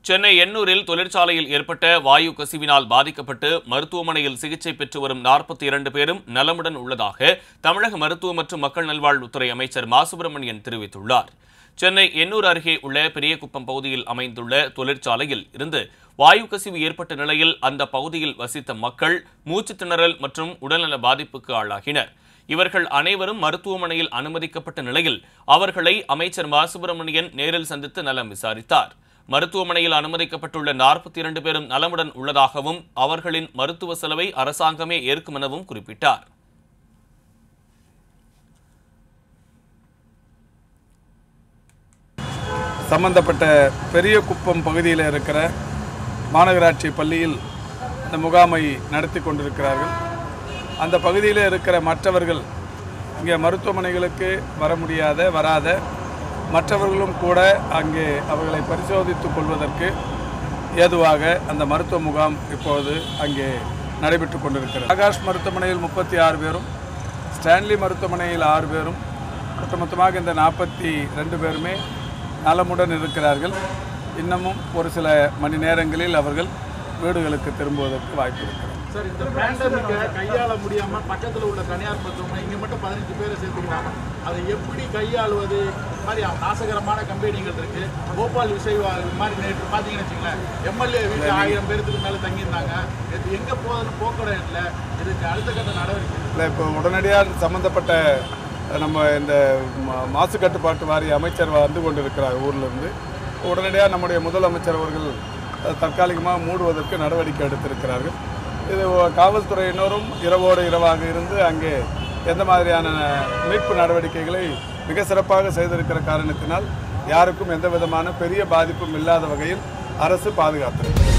சென்னை எண்ணூரில் தொழிற்சாலையில் ஏற்பட்ட வாயு கசிவினால் பாதிக்கப்பட்டு மருத்துவமனையில் சிகிச்சை பெற்று வரும் நாற்பத்தி இரண்டு பேரும் நலமுடன் உள்ளதாக தமிழக மருத்துவ மற்றும் மக்கள் நல்வாழ்வுத்துறை அமைச்சர் மா சுப்பிரமணியன் தெரிவித்துள்ளார் சென்னை எண்ணூர் அருகே உள்ள பெரியகுப்பம் பகுதியில் அமைந்துள்ள தொழிற்சாலையில் இருந்து வாயு கசிவு ஏற்பட்ட நிலையில் அந்த பகுதியில் வசித்த மக்கள் மூச்சுத் திணறல் மற்றும் உடல்நல பாதிப்புக்கு ஆளாகினர் இவர்கள் அனைவரும் மருத்துவமனையில் அனுமதிக்கப்பட்ட நிலையில் அவர்களை அமைச்சர் மா சுப்பிரமணியன் நேரில் சந்தித்து நலம் விசாரித்தார் மருத்துவமனையில் அனுமதிக்கப்பட்டுள்ள நாற்பத்தி இரண்டு பேரும் நலமுடன் உள்ளதாகவும் அவர்களின் மருத்துவ செலவை அரசாங்கமே ஏற்கும் எனவும் குறிப்பிட்டார் சம்பந்தப்பட்ட பெரிய குப்பம் பகுதியில் இருக்கிற மாநகராட்சி பள்ளியில் இந்த முகாமை நடத்தி கொண்டிருக்கிறார்கள் அந்த பகுதியில் இருக்கிற மற்றவர்கள் இங்கே மருத்துவமனைகளுக்கு வர முடியாத வராத மற்றவர்களும் கூட அங்கே அவர்களை பரிசோதித்துக் கொள்வதற்கு ஏதுவாக அந்த மருத்துவ முகாம் இப்பொழுது அங்கே நடைபெற்று கொண்டிருக்கிறது ஆகாஷ் மருத்துவமனையில் முப்பத்தி ஆறு பேரும் ஸ்டான்லி மருத்துவமனையில் ஆறு பேரும் ஒட்டுமொத்தமாக இந்த நாற்பத்தி ரெண்டு பேருமே நலமுடன் இருக்கிறார்கள் இன்னமும் ஒரு சில மணி நேரங்களில் அவர்கள் வீடுகளுக்கு திரும்புவதற்கு வாய்ப்பு இருக்கிறது சார் இந்த பேண்டமிக்கை கையாள முடியாம பக்கத்துல உள்ள தனியார் மருத்துவமனை இங்க மட்டும் பதினஞ்சு பேரை சேர்த்துக்கிறாங்க அதை எப்படி கையாளுவது இந்த மாதிரி நாசகரமான கம்பெனிகள் இருக்கு கோபால் விசய் மாதிரி நேற்று பார்த்தீங்கன்னு வச்சுங்களேன் எம்எல்ஏ வீட்டில் ஆயிரம் பேருக்கு மேல தங்கியிருந்தாங்க இது எங்க போகுதுன்னு போக்குவரத்து இல்லை இதுக்கு அடுத்த கட்ட நடவடிக்கை இல்லை இப்போ உடனடியாக சம்மந்தப்பட்ட நம்ம இந்த மா- மாசு கட்டுப்பாட்டு வாரிய அமைச்சர் வந்து கொண்டிருக்கிறார் ஊர்லேருந்து உடனடியாக நம்முடைய முதலமைச்சர் அவர்கள் அஹ், தற்காலிகமாக மூடுவதற்கு நடவடிக்கை எடுத்திருக்கிறார்கள் இது ஒ- காவல்துறையினரும் இரவோடு இரவாக இருந்து அங்கே எந்த மாதிரியான மீட்பு நடவடிக்கைகளை மிக சிறப்பாக செய்திருக்கிற காரணத்தினால் யாருக்கும் எந்த விதமான பெரிய பாதிப்பும் இல்லாத வகையில் அரசு பாதுகாத்திருக்கிறது